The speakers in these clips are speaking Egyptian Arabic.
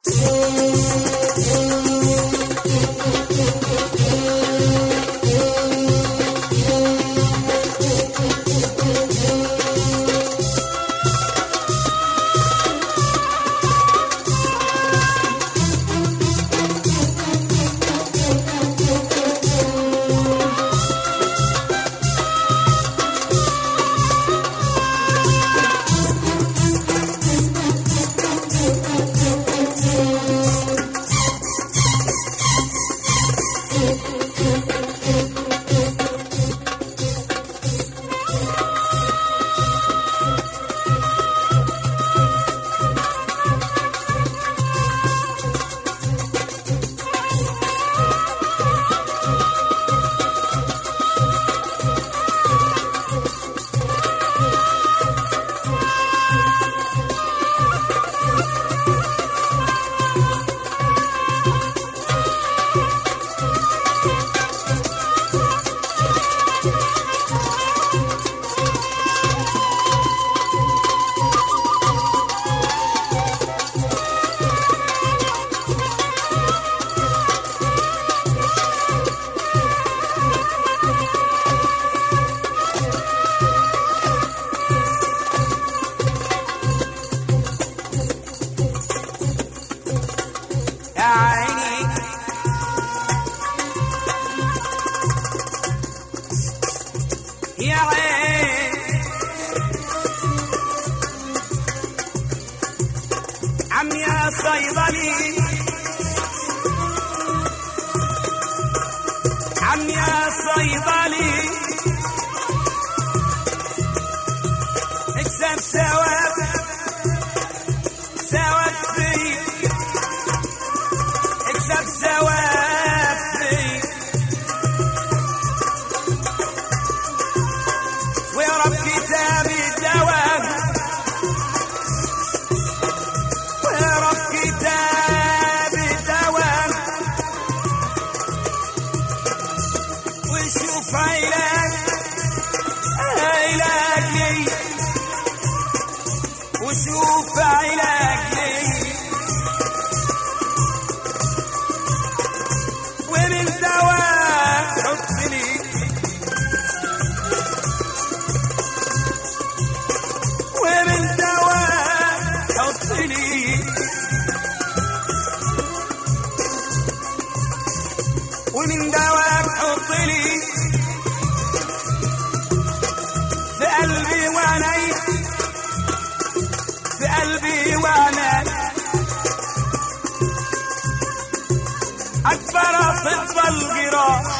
يا عيني يا عين عم يا صيدلي عم يا صيدلي اكسب ثواب ثواب فيه اكسب ثواب فيه ويقرا في كتاب الدوام ويقرا في كتاب الدوام ويشوف علاج علاج لي وشوف علاج لي ومن دواء حط لي ومن دواء حط لي ومن دواء حط لي في قلبي وعيني في قلبي وعيني أكبر طب الجراح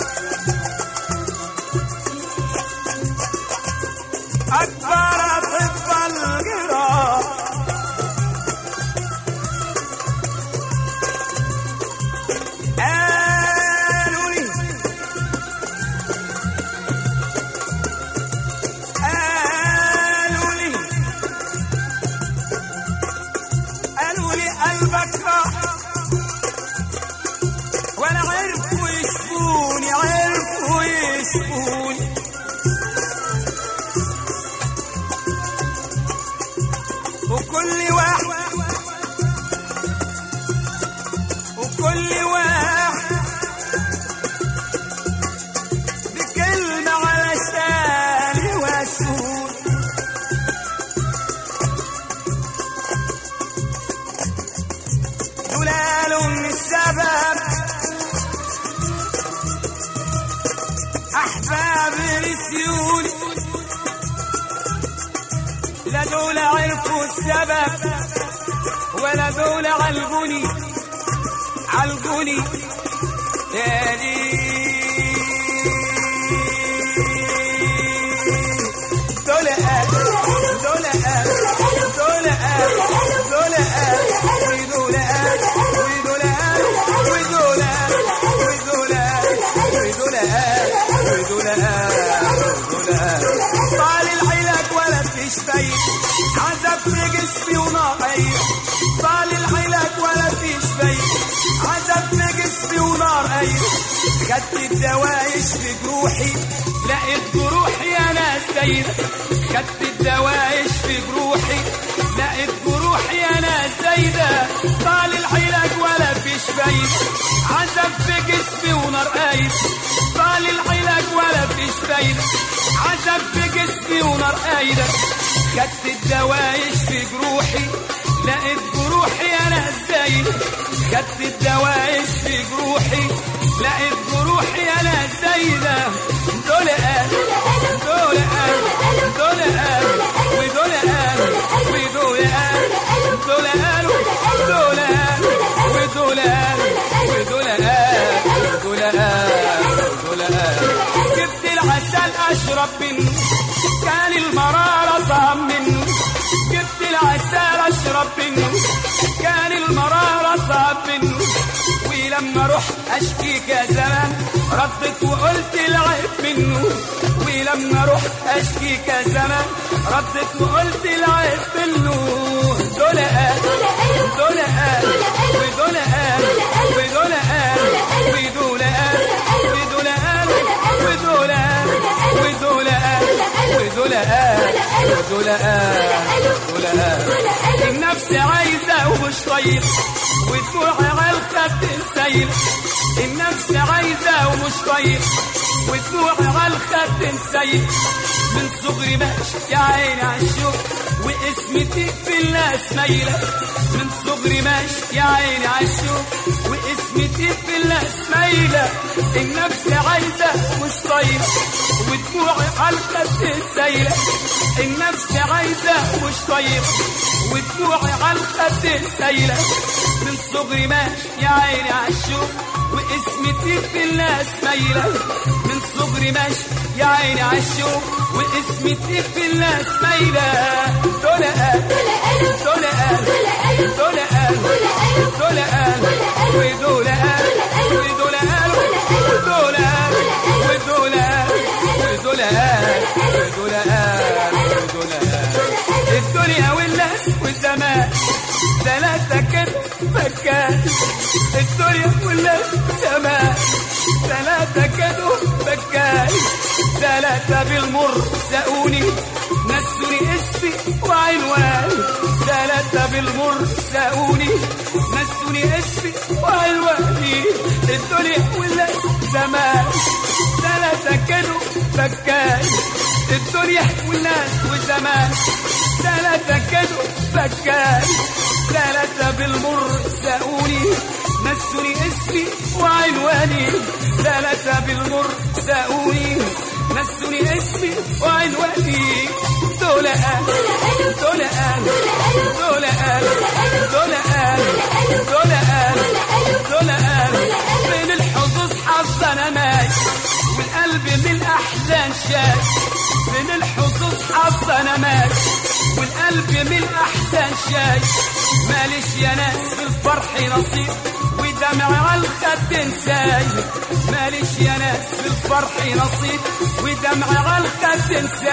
أكبر طب الجراح قالوا لي قالوا لي قالوا لي قلبك راح ولا عرفوا يشفوني عرفوا يشفوني وكل واحد وكل واحد بكلمة علشان يواسون دول قالوا من السبب احباب نسيوني لا دول عرفوا السبب ولا دول علقوني علقوني تاني دول قالوا دول قالوا دول قالوا دول قالوا ودول قالوا ودول قالوا ودول قالوا ودول قالوا ودول قالوا ودول قالوا ودول قالوا طال العلاج ولا فيش فايد عذب في جسمي ونار عين طال العلاج ولا فيش فايد عذب في جسمي ونار عين خدت الدواء يشفي جروحي لقيت جروحي انا سايره خدت الدواء يشفي جروحي لقيت جروحي انا سايره زايدة طال العلاج ولا فيش فايدة عذب في جسمي ونار قايد طال العلاج ولا فيش فايدة عذب في جسمي ونار قايدة خدت الدوايش في جروحي لقيت جروحي انا زايدة خدت الدوايش في جروحي لقيت جروحي انا زايدة دول قال دول قال دول قال ودول قال ودول قال دول قالوا دول قال ودول قال ودول قال ودول قال ودول قال جبت العسل اشرب منه كان المرارة طعم منه جبت العسل اشرب منه كان المرارة طعم منه ولما رحت اشكيك يا زمان ردت وقلت العيب منه ولما رحت اشكيك يا زمان ردت وقلت العيب منه دول قال دول قال ودول قال ودول قال ودول قال ودول قال ودول قال ودول قال ودول قال ودول قال ودول قال النفس عايزة ومش طيب ودموعي على الخد سايل النفس عايزة ومش طيب ودموعي على الخد سايل من صغري ماشي يا عيني عالشوق واسمتي في الناس مايلة من صغري ماشي يا عيني عالشوق واسمتي في الناس مايلة النفس عايزة مش طيب ودموعي على الخد سايلة النفس عايزة مش طيب ودموعي على الخد سايلة من صغري ماشي يا عيني عالشوق واسمتي في الناس مايلة من صغري ماشي يا عيني عالشوق واسمتي في الناس مايلة دول قال دول قال دول قال دول قال ودول قال ودول قال ودول قال ودول قال ودول قال ودول قال ودول قال الدنيا والناس والزمان ثلاثة كده مكان الدنيا والناس زمان ثلاثة كده مكان ثلاثة بالمر سقوني نسوني اسمي وعنواني ثلاثة بالمر سقوني نسوني اسمي وعنواني الدنيا والناس زمان ثلاثة كانوا مكان الدنيا والناس والزمان ثلاثة كانوا مكان ثلاثة بالمر سقوني نسوني اسمي وعنواني ثلاثة بالمر سقوني نسوني اسمي وعنواني دول قال دول قال دول قال دول قال دول قال دول قال بين الحظوظ حظ انا ماشي والقلب من الاحزان شاي بين الحظوظ حظ انا ماشي والقلب من الاحزان شاي ماليش يا ناس في الفرح نصيب ودمع على الخد نساي ماليش يا ناس في الفرح نصيب ودمع على الخد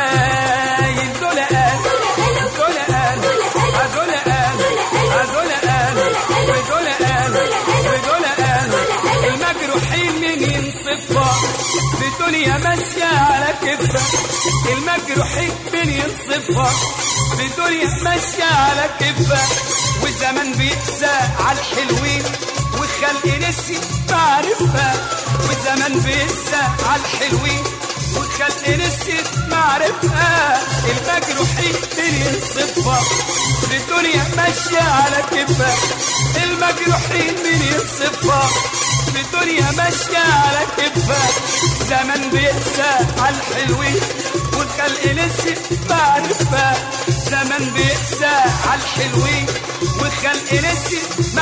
نساي دول قال دول قال دول قال دول قال ودول قال ودول قال المجروحين من ينصفها في الدنيا ماشية على كفة المجروحين من ينصفها في الدنيا ماشية على كفة والزمن بيقسى على الحلوين وخلق نسي معرفة والزمن بيقسى على الحلوين وخلق نسي معرفة المجروحين من ينصفها في الدنيا ماشية على كفة المجروحين من ينصفها في الدنيا ماشية على كفة زمن بيقسى على الحلوين والخلق نسي معرفة زمن بيقسى على الحلوين والخلق نسي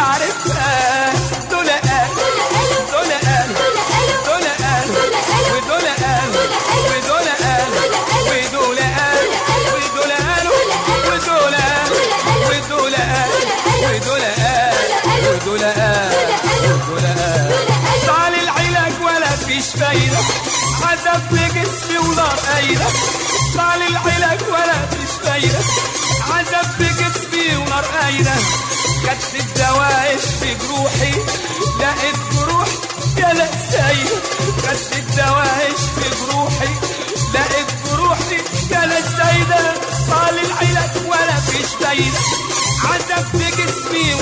معرفة دول قال دول قال دول قال ودول قال ودول قال ودول قال ودول قال ودول قال ودول قال ودول قال ودول قال ودول قال طال العلاج ولا فيش فايدة عذب في جسمي ونار قايدة طال العلاج ولا فيش فايدة عذب في جسمي ونار قايدة خدت الدوايش في جروحي لقيت جروح يا سايدة خدت الدوايش في جروحي لقيت جروحي يا سايدة طال العلاج ولا فيش فايدة عذب في جسمي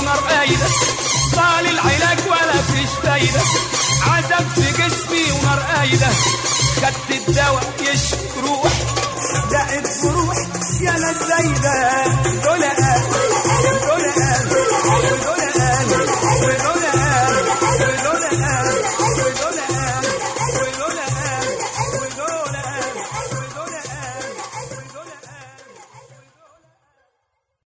زايدة خدت الدواء يشفي روح دقت بروح يا ناس زايدة دول قالوا